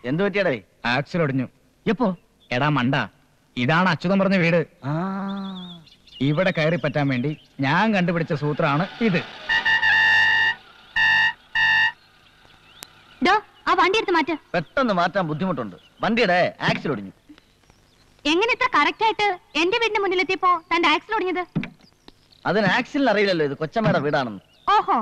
എന്ത് പറ്റിയടേ ആക്സിൽ ഒടിഞ്ഞു എപ്പോ എടാ മണ്ട ഇതാണ് അച്യുതം പറഞ്ഞ വീട് ആ ഇവിടെ കയറി പറ്റാൻ വേണ്ടി ഞാൻ കണ്ടുപിടിച്ച സൂത്രമാണ് ഇത് ഡോ ആ വണ്ടി എടുത്ത് മാറ്റ് പെട്ടെന്ന് മാറ്റാൻ ബുദ്ധിമുട്ടുണ്ട് വണ്ടിയുടെ ആക്സിൽ ഒടിഞ്ഞു എങ്ങനെ ഇത്ര കറക്റ്റ് ആയിട്ട് എന്റെ വീടിന്റെ മുന്നിലെത്തിയപ്പോ തന്റെ ആക്സിൽ ഒടിഞ്ഞത് അതിന് ആക്സിലിന് അറിയില്ലല്ലോ ഇത് കൊച്ചമ്മയുടെ വീടാണെന്ന് ഓഹോ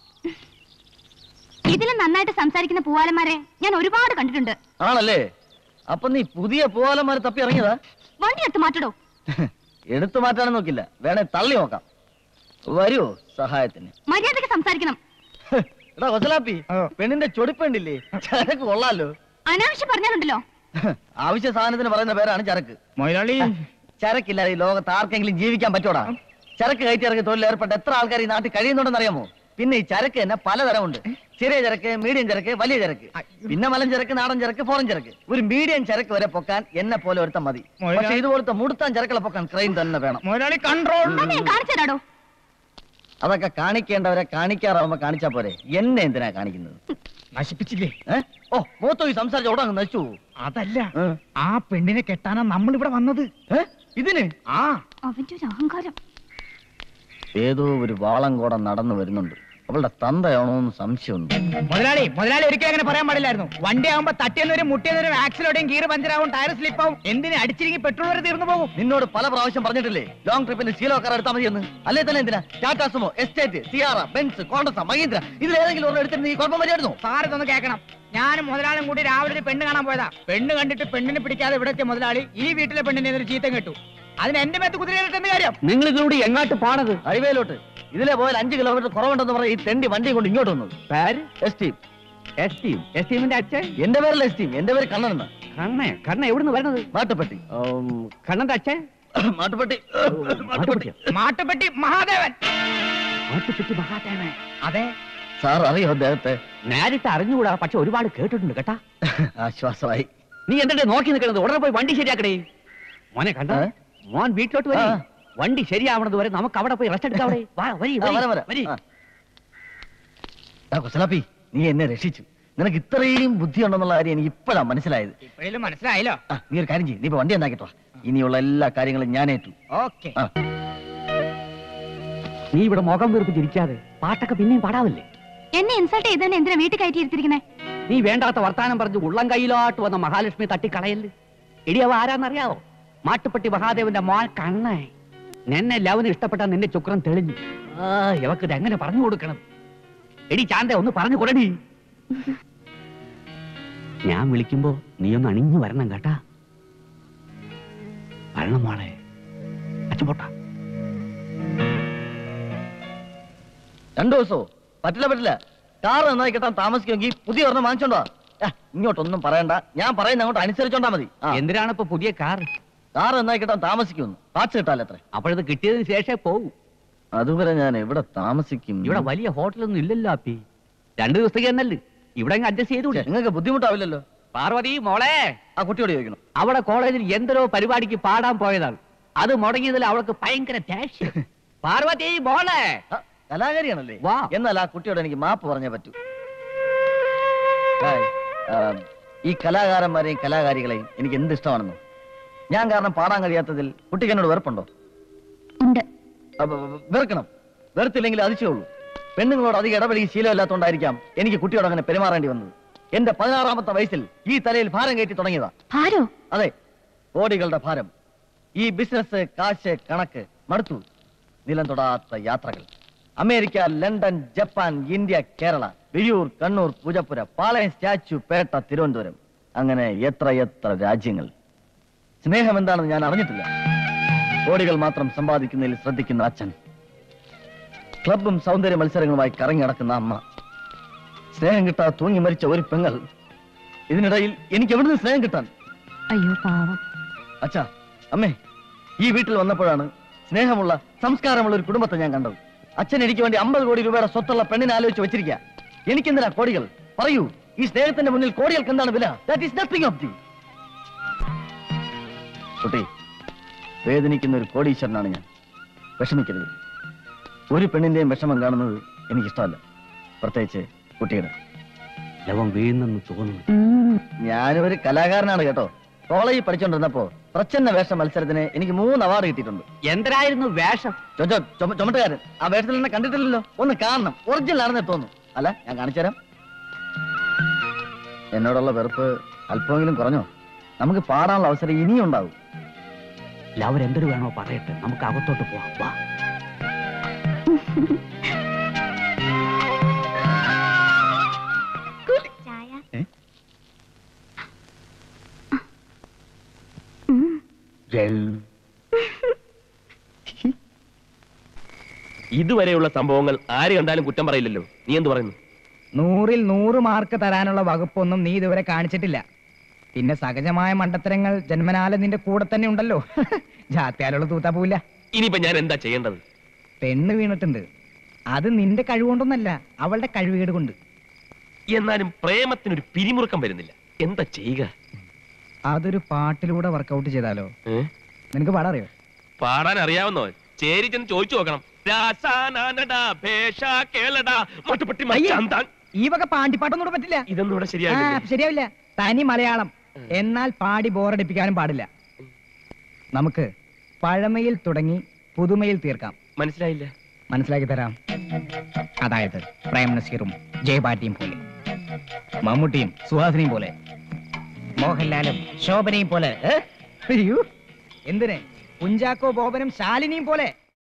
ഇതിലും നന്നായിട്ട് സംസാരിക്കുന്ന പൂവാലന്മാരെ ഞാൻ ഒരുപാട് കണ്ടിട്ടുണ്ട് ആണല്ലേ അപ്പൊ നീ പുതിയ പൂവാലന്മാരെ തപ്പി ഇറങ്ങിയതാ വണ്ടി എടുത്ത് മാറ്റടോ എടുത്തു മാറ്റാനും നോക്കില്ല വേണേ തള്ളി നോക്കാം വരൂ സഹായത്തിന് മര്യാദക്ക് സംസാരിക്കണം എടാ കൊച്ചലാപ്പി ഓ. പെണ്ണിന്റെ ചൊടിപ്പുണ്ടില്ലേ ചരക്ക് കൊള്ളാലോ അനാവശ്യം പറഞ്ഞാലുണ്ടല്ലോ ആവശ്യ സാധനത്തിന് പറയുന്ന പേരാണ് ചരക്ക് മൊയിലാളി ചരക്കില്ലാതെ ഈ ലോകത്ത് ആർക്കെങ്കിലും ജീവിക്കാൻ പറ്റൂടാ ചരക്ക് കയറ്റി ഇറങ്ങി തൊഴിൽ ഏർപ്പെട്ട എത്ര ആൾക്കാർ ഈ നാട്ടിൽ കഴിയുന്നുണ്ടെന്ന് അറിയാമോ പിന്നെ ഈ ചരക്ക് തന്നെ പലതരമുണ്ട് ചെറിയ ചരക്ക് മീഡിയം ചരക്ക് വലിയ ചരക്ക് പിന്നെ മലം ചരക്ക് നാടൻ ചരക്ക് ഫോറൻ ചരക്ക് ഒരു മീഡിയം ചരക്ക് വരെ പൊക്കാൻ എന്നെ പോലെ ഒരുത്തം മതി മൊയ്ലാ- പക്ഷെ ഇതുപോലത്തെ മുടുത്താൻ ചരക്കുകളെ പൊക്കാൻ ക്രെയിൻ തന്നെ വേണം മൊയിലാളി കൺട്രോൾ തന്നെ ഞാൻ കാണിച്ചു തരാടോ അതൊക്കെ കാണിക്കേണ്ടവരെ കാണിക്കാറാവുമ്പോ കാണിച്ചാ പോരെ എന്നെ എന്തിനാ കാണിക്കുന്നത് നശിപ്പിച്ചില്ലേ ഏ? ഓ മൂത്തോ ഈ സംസാരിച്ച അവിടെ അങ്ങ് നശിച്ചു പോകും. അതല്ല ഏ? ആ പെണ്ണിനെ കെട്ടാനാ നമ്മൾ ഇവിടെ വന്നത് ഏ? ഇതിന് ആ അവന്റെ ഒരു അഹങ്കാരം ഏതോ ഒരു വാളം കൂടെ നടന്നു വരുന്നുണ്ട് അവളുടെ തന്തയാണോ എന്ന് സംശയമുണ്ട് മുതലാളി മുതലാളി ഒരിക്കലും അങ്ങനെ പറയാൻ പാടില്ലായിരുന്നു വണ്ടി ആകുമ്പോ തട്ടിയെന്നൊരു മുട്ടിയെന്നൊരു ആക്സിലോടെയും ഗീർ പഞ്ചറാവും ടയർ സ്ലിപ്പാവും എന്തിന് അടിച്ചിരിക്കും പെട്രോൾ വരെ തീർന്നു പോകും നിന്നോട് പല പ്രാവശ്യം പറഞ്ഞിട്ടില്ലേ ലോങ് ട്രിപ്പിന് ശീലോക്കാർ എടുത്താൽ മതി എന്ന് അല്ലേ തന്നെ എന്തിനാ Tata Sumo estate Sierra Benz Contessa Mahindra ഇതിൽ ഏതെങ്കിലും ഒരെണ്ണം എടുത്തിട്ട് നീ കുഴപ്പം വരികയായിരുന്നു സാർ ഇതൊന്ന് കേൾക്കണം ഞാനും മുതലാളിയും കൂടി രാവിലെ ഒരു പെണ്ണ് കാണാൻ പോയതാ പെണ്ണ് കണ്ടിട്ട് പെണ്ണിനെ പിടിക്കാതെ ഇവിടെ എത്തിയ മുതലാളി ഈ വീട്ടിലെ പെണ്ണിനെ ഒരു ചീത്തം കേട്ടു അതിന് എന്റെ മേത്ത് കുതിരയിലിട്ട് എന്ത് കാര്യം നിങ്ങൾ ഇതിലൂടെ എങ്ങാട്ട് പാടത് ഹൈവേയിലോട്ട് ഇതിലെ പോയാൽ അഞ്ച് കിലോമീറ്റർ കുറവുണ്ടെന്ന് പറഞ്ഞ ഈ തെണ്ടി വണ്ടി കൊണ്ട് ഇങ്ങോട്ട് വന്നത് പേര് എസ്റ്റീം എസ് ടീം എസ് ടീമിന്റെ അച്ഛൻ എന്റെ പേരല്ല എസ്റ്റീം എന്റെ പേര് കണ്ണനെന്ന കണ്ണ കണ്ണ എവിടുന്ന് വരുന്നത് മാട്ടുപ്പെട്ടി ഉം, കണ്ണന്റെ അച്ഛൻ മാട്ടുപ്പെട്ടി മാട്ടുപ്പെട്ടി മാട്ടുപെട്ടി മഹാദേവൻ മാട്ടുപെട്ടി മഹാദേവൻ അതെ സാർ അറിയോ അദ്ദേഹത്തെ നേരിട്ട് അറിഞ്ഞുകൂടാ പക്ഷെ ഒരുപാട് കേട്ടിട്ടുണ്ട് കേട്ടാ ആശ്വാസമായി നീ എന്തിട്ട് നോക്കി നിൽക്കണത് ഉടനെ പോയി വണ്ടി ശരിയാക്കടേ മോനെ കണ്ട ഏ? മോൻ വീട്ടിലോട്ട് വരി ആ. വണ്ടി ശരിയാവണത് വരെ നമുക്ക് അവിടെ പോയി റെസ്റ്റ് എടുക്കാം അവിടെ വാ, വരി, ആ, വരി, വരാം, വരാം. വരി. ആ. ആ, കുസലാപ്പി നീ എന്നെ രക്ഷിച്ചു നിനക്ക് ഇത്രയും ബുദ്ധിയുണ്ടെന്നുള്ള കാര്യം എനിക്ക് ഇപ്പോഴാ മനസ്സിലായത് ഇപ്പോഴും മനസ്സിലായല്ലോ ആ, നീ ഒരു കാര്യം ചെയ്യും നീ ഇപ്പൊ വണ്ടി എന്നാക്കിട്ടോ ഇനിയുള്ള എല്ലാ കാര്യങ്ങളും ഞാൻ ഏറ്റു ഓക്കെ ആ. നീ ഇവിടെ മുഖം വീർപ്പിച്ചിരിക്കാതെ പാട്ടൊക്കെ പിന്നെയും പാടാവില്ലേ എന്നെ ഇൻസൾട്ട് ചെയ്തതിന് എന്തിനാ വീട്ടിൽ കയറ്റി ഇരുത്തിരിക്കുന്നേ നീ വേണ്ടാത്ത വർത്താനം പറഞ്ഞ് ഉള്ളം കയ്യിലോട്ട് വന്ന മഹാലക്ഷ്മി തട്ടിക്കളയല് ഇടിയവ ആരാന്നറിയാവോ മാട്ടുപ്പെട്ടി മഹാദേവന്റെ മോൻ കണ്ണേ നിന്നെ ലവന് ഇഷ്ടപ്പെട്ട നിന്റെ ചുക്രം തെളിഞ്ഞു ആ ഇവക്ക് ഇത് എങ്ങനെ പറഞ്ഞു കൊടുക്കണം എടി ചാന്ത ഒന്ന് പറഞ്ഞു കൊടുടി ഞാൻ വിളിക്കുമ്പോ നീ ഒന്ന് അണിഞ്ഞു വരണം കേട്ടാ വരണം മോളെ അച്ഛൻ പോട്ടാ രണ്ടു ദിവസമോ പറ്റില്ല പറ്റില്ല കാർ നന്നായി കിട്ടാൻ താമസിക്കുമെങ്കിൽ പുതിയ ഒരെണ്ണം വാങ്ങിച്ചോണ്ടോ ആ, ഇങ്ങോട്ടൊന്നും പറയണ്ട ഞാൻ പറയുന്ന അങ്ങോട്ട് അനുസരിച്ചോണ്ടാ മതി എന്തിനാണ് ഇപ്പൊ പുതിയ കാർ കാർ നന്നായി കിട്ടാൻ താമസിക്കുമെന്ന് പാച്ച് കിട്ടാലത്രേ അപ്പോഴത് കിട്ടിയതിന് ശേഷമേ പോകൂ അതുവരെ ഞാൻ എവിടെ താമസിക്കും ഇവിടെ വലിയ ഹോട്ടലൊന്നും ഇല്ലല്ലോ അപ്പി രണ്ടു ദിവസത്തേക്ക് എന്നല്ലേ ഇവിടെ അഡ്ജസ്റ്റ് ചെയ്തൂടെ നിങ്ങൾക്ക് ബുദ്ധിമുട്ടാവില്ലല്ലോ പാർവതി മോളെ ആ കുട്ടിയോട് ചോദിക്കണം അവിടെ കോളേജിൽ എന്തരോ പരിപാടിക്ക് പാടാൻ പോയതാണ് അത് മുടങ്ങിയതിൽ അവൾക്ക് ഭയങ്കര ദേഷ്യം പാർവതി മോളെ ആ, കലാകാരിയാണല്ലേ വാ. എന്നാൽ ആ കുട്ടിയോട് എനിക്ക് മാപ്പ് പറഞ്ഞേ പറ്റൂ ഹായ്. ആ, ഈ കലാകാരന്മാരെയും കലാകാരികളെയും എനിക്ക് എന്ത് ഇഷ്ടമാണെന്നോ ഞാൻ കാരണം പാടാൻ കഴിയാത്തതിൽ കുട്ടിക്ക് എന്നോട് വെറുപ്പുണ്ടോ ഉണ്ട് അപ്പൊ വെറുക്കണം വെറുത്തില്ലെങ്കിൽ അതിശയുള്ളൂ പെണ്ണുങ്ങളോട് അധികം ഇടപെടി ശീലമില്ലാത്തതുകൊണ്ടായിരിക്കാം എനിക്ക് കുട്ടിയോട് അങ്ങനെ പെരുമാറേണ്ടി വന്നത് എന്റെ പതിനാറാമത്തെ വയസ്സിൽ ഈ തലയിൽ ഭാരം കയറ്റി തുടങ്ങിയതാ ഭാരോ അതെ കോടികളുടെ ഭാരം ഈ ബിസിനസ് കാശ് കണക്ക് മടുത്തു നിലം തൊടാത്ത യാത്രകൾ America London Japan India Kerala Viyyur Kannur Poojappura Palayam statue Pettah Thiruvananthapuram അങ്ങനെ എത്ര എത്ര രാജ്യങ്ങൾ സ്നേഹം എന്താണെന്ന് ഞാൻ അറിഞ്ഞിട്ടില്ല കോടികൾ മാത്രം സമ്പാദിക്കുന്നതിൽ ശ്രദ്ധിക്കുന്ന അച്ഛൻ ക്ലബും സൗന്ദര്യ മത്സരങ്ങളുമായി കറങ്ങി നടക്കുന്ന അമ്മ സ്നേഹം കിട്ടാതെ തൂങ്ങി മരിച്ച ഒരു പെങ്ങൾ ഇതിനിടയിൽ എനിക്ക് എവിടുന്ന് സ്നേഹം കിട്ടാൻ അയ്യോ പാവം അച്ഛാ അമ്മേ ഈ വീട്ടിൽ വന്നപ്പോഴാണ് സ്നേഹമുള്ള സംസ്കാരമുള്ള ഒരു കുടുംബത്തെ ഞാൻ കണ്ടത് അച്ഛൻ എനിക്ക് വേണ്ടി അമ്പത് കോടി രൂപയുടെ സ്വത്തുള്ള പെണ്ണിനെ ആലോചിച്ച് വെച്ചിരിക്കുക എനിക്കെന്തിനാ കോടികൾ പറയൂ ഈ സ്നേഹത്തിന്റെ മുന്നിൽ കോടികൾക്ക് എന്താണ് വില that is nothing of the കുട്ടി വേദനിക്കുന്ന ഒരു കോടീശ്വരനാണ് ഞാൻ വിഷമിക്കരുത് ഒരു പെണ്ണിന്റെയും വിഷമം കാണുന്നത് എനിക്കിഷ്ടമല്ല പ്രത്യേകിച്ച് കുട്ടിയുടെ ലവം വീണെന്ന് തോന്നുന്നു ഉം. ഞാനൊരു കലാകാരനാണ് കേട്ടോ കോളേജിൽ പഠിച്ചോണ്ടിരുന്നപ്പോ പ്രച്ഛന്ന വേഷ മത്സരത്തിന് എനിക്ക് മൂന്ന് അവാർഡ് കിട്ടിയിട്ടുണ്ട് എന്തരായിരുന്നു വേഷം ചൊ- ചൊ- ചുമ- ചുമട്ടുകാരൻ ആ വേഷത്തിൽ എന്നെ കണ്ടിട്ടില്ലല്ലോ ഒന്ന് കാണണം ഒറിജിനൽ ആണെന്ന് തോന്നുന്നു അല്ല ഞാൻ കാണിച്ചുതരാം എന്നോടുള്ള വെറുപ്പ് അല്പമെങ്കിലും കുറഞ്ഞോ നമുക്ക് പാടാനുള്ള അവസരം ഇനിയും ഉണ്ടാവും ലവർ എന്തൊരു വേണോ പറയട്ടെ നമുക്ക് അകത്തോട്ട് പോവാം വാ ചായ ഏ? ഇതുവരെയുള്ള സംഭവങ്ങൾ ആര് കണ്ടാലും കുറ്റം പറയില്ലല്ലോ നീ എന്ത് പറയുന്നു നൂറിൽ നൂറ് മാർക്ക് തരാനുള്ള വകുപ്പൊന്നും നീ ഇതുവരെ കാണിച്ചിട്ടില്ല പിന്നെ സഹജമായ മണ്ടത്തരങ്ങൾ ജന്മനാല നിന്റെ കൂടെ തന്നെ ഉണ്ടല്ലോ ജാത്യാലുള്ള തൂത്താ പോവില്ല ഇനിയിപ്പോ ഞാൻ എന്താ ചെയ്യേണ്ടത് പെണ്ണ് വീണിട്ടുണ്ട് അത് നിന്റെ കഴിവുകൊണ്ടൊന്നല്ല അവളുടെ കഴിവുകേട് കൊണ്ട് എന്നാലും പ്രേമത്തിനൊരു പിരിമുറുക്കം വരുന്നില്ല എന്താ ചെയ്യുക അതൊരു പാട്ടിലൂടെ വർക്കൗട്ട് ചെയ്താലോ ഏ? നിനക്ക് പാടാറിയോ പാടാൻ അറിയാവുന്നോ ചേരി ചെന്ന് ചോദിച്ചു നോക്കണം രാസാനാനടാ, ഭേഷാ കേളടാ, മട്ടുപ്പെട്ടി മച്ചാന്താൻ. ഈ വക പാണ്ടിപ്പാട്ടൊന്നും ഇവിടെ പറ്റില്ല ഇതൊന്നും ഇവിടെ ആ, ശരിയാകില്ല ശരിയാവില്ല തനി മലയാളം എന്നാൽ പാടി ബോറടിപ്പിക്കാനും പാടില്ല നമുക്ക് പഴമയിൽ തുടങ്ങി പുതുമയിൽ തീർക്കാം മനസ്സിലായില്ല മനസ്സിലാക്കി തരാം അതായത് പ്രേം നസീറും ജയപാട്ടിയും പോലെ മമ്മൂട്ടിയും സുഹാസിനിയും പോലെ മോഹൻലാലും ശോഭനയും പോലെ ഏ? അയ്യോ എന്തിന് കുഞ്ചാക്കോ ബോബനും ശാലിനിയും പോലെ